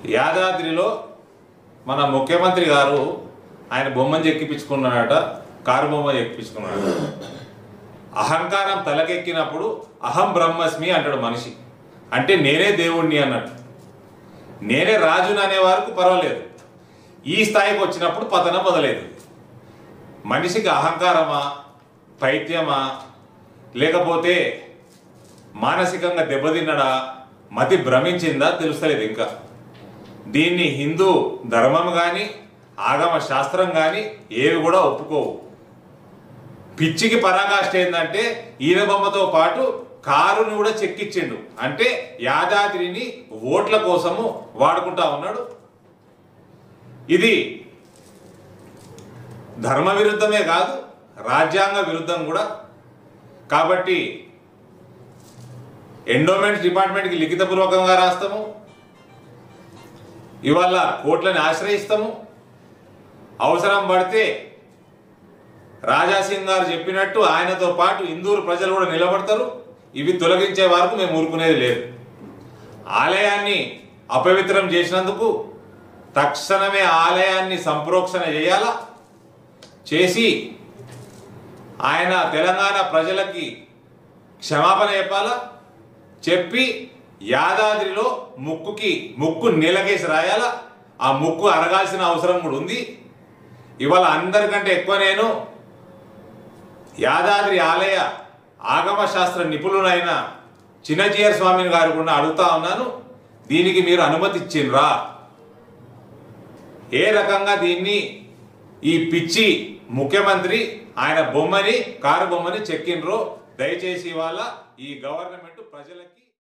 యాదాద్రిలో మన ముఖ్యమంత్రి గారు ఆయన బొమ్మను చెక్కిపించుకున్నాడట కారు బొమ్మ చెక్కిపించుకున్నాడు అహంకారం తలకెక్కినప్పుడు అహం బ్రహ్మస్మి అంటాడు మనిషి అంటే నేనే దేవుణ్ణి అన్నట్టు నేనే రాజుని అనే వరకు పర్వాలేదు ఈ స్థాయికి వచ్చినప్పుడు పతనం మొదలైంది మనిషికి అహంకారమా పైత్యమా లేకపోతే మానసికంగా దెబ్బతిన్నడా మతి భ్రమించిందా తెలుస్తలేదు ఇంకా దీన్ని హిందూ ధర్మం కానీ ఆగమ శాస్త్రం కానీ ఏవి కూడా ఒప్పుకోవు పిచ్చికి పరాకాష్ట ఏంటంటే ఈయన బొమ్మతో పాటు కారుని కూడా చెక్కిచ్చిండు అంటే యాదాద్రిని ఓట్ల కోసము వాడుకుంటా ఉన్నాడు ఇది ధర్మ విరుద్ధమే కాదు రాజ్యాంగ విరుద్ధం కూడా కాబట్టి ఎండోమెంట్స్ డిపార్ట్మెంట్కి లిఖితపూర్వకంగా రాస్తాము ఇవాళ కోర్టులను ఆశ్రయిస్తాము అవసరం పడితే రాజాసింగ్ గారు చెప్పినట్టు ఆయనతో పాటు ఇందూరు ప్రజలు కూడా నిలబడతారు ఇవి తొలగించే వరకు మేము ఊరుకునేది లేదు ఆలయాన్ని అపవిత్రం చేసినందుకు తక్షణమే ఆలయాన్ని సంప్రోక్షణ చేయాలా చేసి ఆయన తెలంగాణ ప్రజలకి క్షమాపణ చెప్పాలా చెప్పి యాదాద్రిలో ముక్కుకి ముక్కు నీలకేసి రాయాలా ఆ ముక్కు అరగాల్సిన అవసరం కూడా ఉంది ఇవాళ అందరికంటే ఎక్కువ నేను యాదాద్రి ఆలయ ఆగమ శాస్త్ర నిపుణులైన చిన్నజీయర్ స్వామిని గారు కూడా అడుగుతా ఉన్నాను దీనికి మీరు అనుమతి ఇచ్చిండ్రా ఏ రకంగా దీన్ని ఈ పిచ్చి ముఖ్యమంత్రి ఆయన బొమ్మని కారు బొమ్మని చెక్కిండ్రో దయచేసి ఇవాళ ఈ గవర్నమెంట్ ప్రజలకి